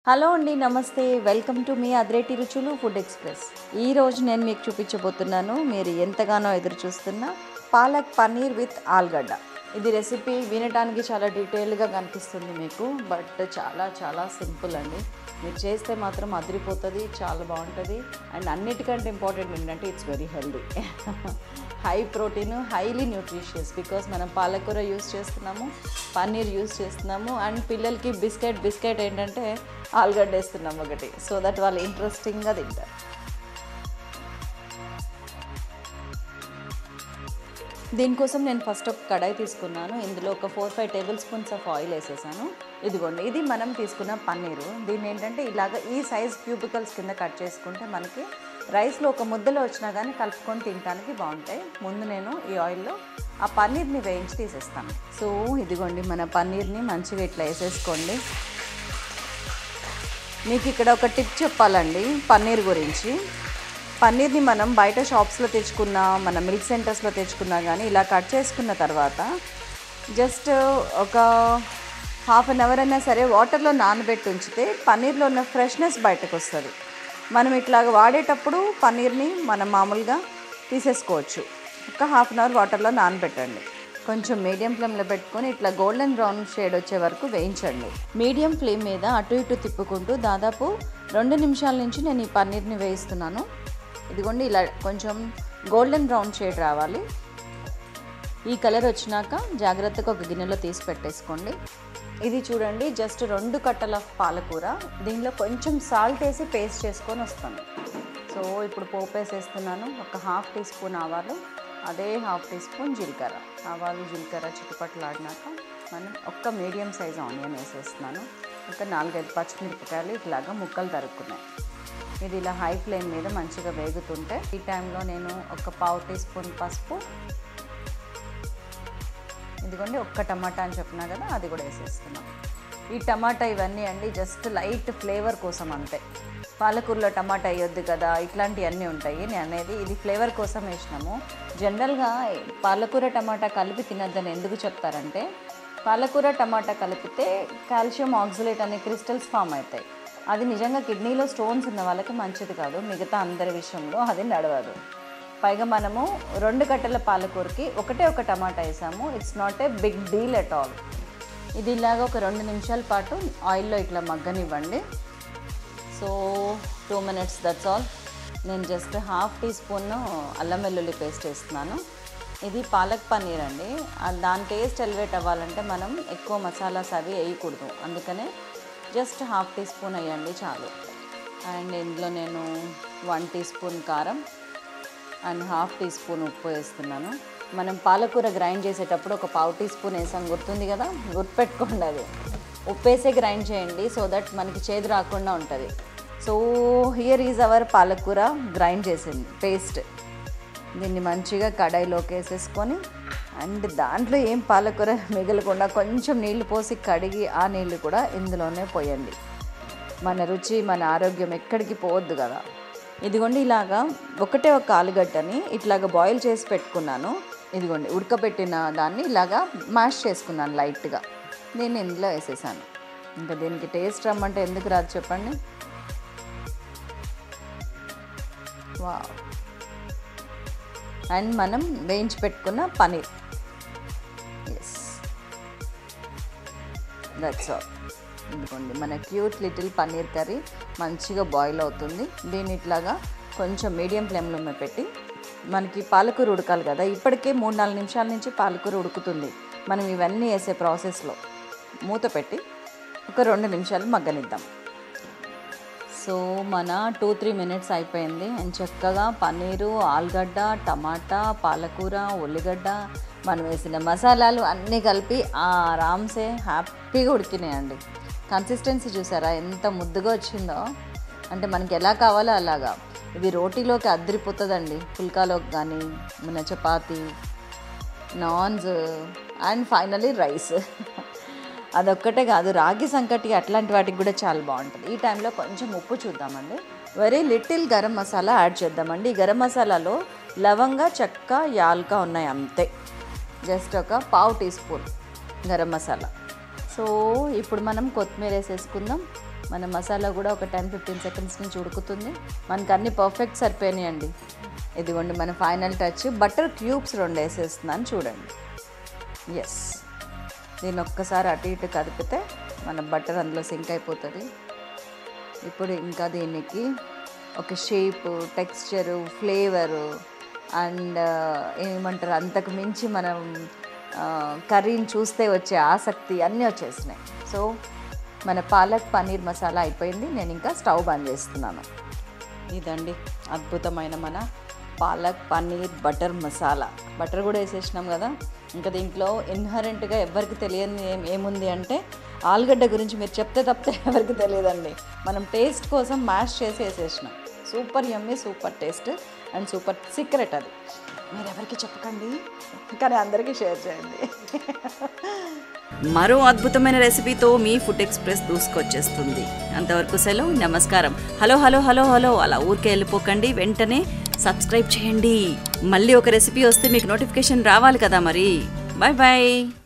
hello అండి నమస్తే welcome to me అద్రేటి రుచులు ఫుడ్ ఎక్స్ప్రెస్ ఈ రోజు నేను మీకు చూపించబోతున్నాను మీరు ఎంతగానో ఎదురు చూస్తున్న పాలక్ పన్నీర్ విత్ ఆలుగడ్డ ఇది రెసిపీ వినడానికి చాలా డీటెయిల్గా కనిపిస్తుంది మీకు బట్ చాలా చాలా సింపుల్ అండి మీరు చేస్తే మాత్రం అదిరిపోతుంది చాలా బాగుంటుంది అండ్ అన్నిటికంటే ఇంపార్టెంట్ ఏంటంటే it's very healthy high protein highly nutritious because మనం పాలకూర యూస్ చేస్తున్నాము పన్నీర్ యూస్ చేస్తున్నాము అండ్ పిల్లలకి బిస్కెట్ బిస్కెట్ ఏంటంటే ఆలుగడ్డ వేస్తున్నాం ఒకటి సో దట్ వాళ్ళు ఇంట్రెస్టింగ్గా తింటారు దీనికోసం నేను ఫస్ట్ ఒక కడాయి తీసుకున్నాను ఇందులో ఒక four five tablespoons of oil వేసేసాను ఇదిగోండి ఇది మనం తీసుకున్న పన్నీరు దీన్ని ఏంటంటే ఇలాగ ఈ సైజ్ క్యూబికల్స్ కింద కట్ చేసుకుంటే మనకి రైస్లో ఒక ముద్దలో వచ్చినా కానీ కలుపుకొని తినడానికి బాగుంటాయి ముందు నేను ఈ ఆయిల్లో ఆ పన్నీర్ని వేయించి తీసేస్తాను సో ఇదిగోండి మన పన్నీర్ని మంచిగా ఇట్లా వేసేసుకోండి మీకు ఇక్కడ ఒక టిప్ చెప్పాలండి పన్నీర్ గురించి పన్నీర్ని మనం బయట షాప్స్లో తెచ్చుకున్నా మన మిల్క్ సెంటర్స్లో తెచ్చుకున్నా కానీ ఇలా కట్ చేసుకున్న తర్వాత జస్ట్ ఒక హాఫ్ అన్ అవర్ అయినా సరే వాటర్లో నానబెట్టి ఉంచితే పన్నీర్లో ఉన్న ఫ్రెష్నెస్ బయటకు వస్తుంది మనం ఇట్లాగ వాడేటప్పుడు పన్నీర్ని మనం మామూలుగా తీసేసుకోవచ్చు ఒక హాఫ్ అన్ అవర్ వాటర్లో నానబెట్టండి కొంచెం మీడియం ఫ్లేమ్లో పెట్టుకొని ఇట్లా గోల్డెన్ బ్రౌన్ షేడ్ వచ్చే వరకు వేయించండి మీడియం ఫ్లేమ్ మీద అటు ఇటు తిప్పుకుంటూ దాదాపు రెండు నిమిషాల నుంచి నేను ఈ పన్నీర్ని వేయిస్తున్నాను ఇదిగోండి ఇలా కొంచెం గోల్డెన్ బ్రౌన్ షేడ్ రావాలి ఈ కలర్ వచ్చినాక జాగ్రత్తగా ఒక గిన్నెలో తీసి పెట్టేసుకోండి ఇది చూడండి జస్ట్ రెండు కట్టల పాలకూర దీనిలో కొంచెం సాల్ట్ వేసి పేస్ట్ చేసుకొని వస్తాను సో ఇప్పుడు పోపు వేసేస్తున్నాను ఒక హాఫ్ టీ స్పూన్ ఆవాలు అదే హాఫ్ టీ స్పూన్ జీలకర్ర ఆవాలు జీలకర్ర చిట్టుపట్లాడినాక మనం ఒక్క మీడియం సైజ్ ఆనియన్ వేసేస్తున్నాను ఒక నాలుగైదు పచ్చిమిరపకాయలు ఇట్లాగా ముక్కలు తరుక్కున్నాయి ఇది ఇలా హై ఫ్లేమ్ మీద మంచిగా వేగుతుంటే ఈ టైంలో నేను ఒక పావు టీ స్పూన్ పసుపు ఇదిగోండి ఒక్క టమాటా అని చెప్పినా కదా అది కూడా వేసేస్తున్నాం ఈ టమాటా ఇవన్నీ అండి జస్ట్ లైట్ ఫ్లేవర్ కోసం అంతే పాలకూరలో టమాటా వేయొద్దు కదా ఇట్లాంటివన్నీ ఉంటాయి నేను అనేది ఇది ఫ్లేవర్ కోసం వేసినాము జనరల్గా పాలకూర టమాటా కలిపి తినద్దని ఎందుకు చెప్తారంటే పాలకూర టమాటా కలిపితే కాల్షియం ఆక్సిలేట్ అనే క్రిస్టల్స్ ఫామ్ అవుతాయి అది నిజంగా కిడ్నీలో స్టోన్స్ ఉన్న వాళ్ళకి మంచిది కాదు మిగతా అందరి విషయంలో అది నడవదు పైగా మనము రెండు కట్టల పాలకూరకి ఒకటే ఒక టమాటా వేసాము it's not a big deal at all ఇది ఇలాగ ఒక రెండు నిమిషాల పాటు ఆయిల్లో ఇట్లా మగ్గనివ్వండి so two minutes that's all నేను జస్ట్ హాఫ్ టీ స్పూన్ అల్లం వెల్లుల్లి పేస్ట్ వేస్తున్నాను ఇది పాలక్ పన్నీర్ అండి ఆ దాని టేస్ట్ ఎలివేట్ అవ్వాలంటే మనం ఎక్కువ మసాలాస్ అవి వేయకూడదు అందుకనే జస్ట్ హాఫ్ టీ స్పూన్ వేయండి చాలు అండ్ ఇందులో నేను వన్ టీ స్పూన్ కారం అండ్ హాఫ్ టీ స్పూన్ ఉప్పు వేస్తున్నాను మనం పాలకూర గ్రైండ్ చేసేటప్పుడు ఒక పావు టీ స్పూన్ వేసాం గుర్తుంది కదా గుర్తుపెట్టుకోండి అది ఉప్పు వేసే గ్రైండ్ చేయండి సో దట్ మనకి చేదు రాకుండా ఉంటుంది so here is our palakura grind చేసింది పేస్ట్ దీన్ని మంచిగా కడాయిలోకి వేసేసుకొని అండ్ దాంట్లో ఏం పాలకూర మిగలకుండా కొంచెం నీళ్లు పోసి కడిగి ఆ నీళ్లు కూడా ఇందులోనే పోయండి మన రుచి మన ఆరోగ్యం ఎక్కడికి పోవద్దు కదా ఇదిగోండి ఇలాగా ఒకటే ఒక ఆలుగడ్డని ఇట్లాగా బాయిల్ చేసి పెట్టుకున్నాను ఇదిగోండి ఉడకబెట్టిన దాన్ని ఇలాగా మ్యాష్ చేసుకున్నాను లైట్గా నేను ఇందులో వేసేసాను ఇంకా దీనికి టేస్ట్ రమ్మంటే ఎందుకు రాదు చెప్పండి వా అండ్ మనం వేయించి పెట్టుకున్న పనీర్ ఎస్ దట్స్ ఆల్ ఇదిగోండి మన క్యూట్ లిటిల్ పన్నీర్ కర్రీ మంచిగా బాయిల్ అవుతుంది దీన్ని ఇట్లాగా కొంచెం మీడియం ఫ్లేమ్లో పెట్టి మనకి పాలకూర ఉడకాలి కదా ఇప్పటికే మూడు నాలుగు నిమిషాల నుంచి పాలకూర ఉడుకుతుంది మనం ఇవన్నీ వేసే ప్రాసెస్లో మూత పెట్టి ఒక రెండు నిమిషాలు మగ్గనిద్దాం సో మన టూ త్రీ మినిట్స్ అయిపోయింది అండ్ చక్కగా పన్నీరు ఆలుగడ్డ టమాటా పాలకూర ఉల్లిగడ్డ మనం వేసిన మసాలాలు అన్నీ కలిపి ఆరామ్సే హ్యాపీగా ఉడికినాయండి కన్సిస్టెన్సీ చూసారా ఎంత ముద్దుగా వచ్చిందో అంటే మనకి ఎలా కావాలో అలాగా ఇది రోటీలోకి అద్దరిపోతుందండి పుల్కాలోకి కానీ మన chapati naans and finally rice అదొక్కటే కాదు రాగి సంకటి అట్లాంటి వాటికి కూడా చాలా బాగుంటుంది ఈ టైంలో కొంచెం ఉప్పు చూద్దామండి very little garam masala add చేద్దామండి ఈ గరం మసాలాలో లవంగా చెక్క యాల్కా ఉన్నాయి అంతే జస్ట్ ఒక పావు teaspoon garam masala so ఇప్పుడు మనం కొత్తిమీర వేసేసుకుందాం మన మసాలా కూడా ఒక టెన్ ఫిఫ్టీన్ సెకండ్స్ నుంచి ఉడుకుతుంది మనకు అన్ని పర్ఫెక్ట్ సరిపోయినాయండి ఇదిగోండి మన ఫైనల్ టచ్ బటర్ క్యూబ్స్ రెండు వేసేస్తున్నాను చూడండి ఎస్ దీన్ని ఒక్కసారి అటు ఇటు కదిపితే మన బటర్ అందులో సింక్ అయిపోతుంది ఇప్పుడు ఇంకా దీనికి ఒక షేపు టెక్స్చరు ఫ్లేవరు అండ్ ఏమంటారు అంతకు మించి మనం ఆ, కర్రీని చూస్తే వచ్చే ఆసక్తి అన్నీ వచ్చేసినాయి సో మన పాలక్ పన్నీర్ మసాలా అయిపోయింది నేను ఇంకా స్టవ్ బంద్ చేస్తున్నాను ఇదండి అద్భుతమైన మన పాలక్ పన్నీర్ బటర్ మసాలా బటర్ కూడా వేసేసినాం కదా ఇంకా దీంట్లో ఇన్హరెంట్గా ఎవరికి తెలియని ఏం ఏముంది అంటే ఆలుగడ్డ గురించి మీరు చెప్తే తప్పితే ఎవరికి తెలియదండి మనం టేస్ట్ కోసం మ్యాష్ చేసి వేసేసినాం super yummy super taste and super secret అది మీరు ఎవరికి చెప్పకండి కానీ అందరికీ షేర్ చేయండి మరో అద్భుతమైన రెసిపీతో మీ ఫుడ్ ఎక్స్ప్రెస్ దూసుకొచ్చేస్తుంది అంతవరకు సెలవు నమస్కారం హలో హలో హలో హలో అలా ఊరికే వెళ్ళిపోకండి వెంటనే సబ్స్క్రైబ్ చేయండి మళ్ళీ ఒక రెసిపీ వస్తే మీకు నోటిఫికేషన్ రావాలి కదా మరి బాయ్ బాయ్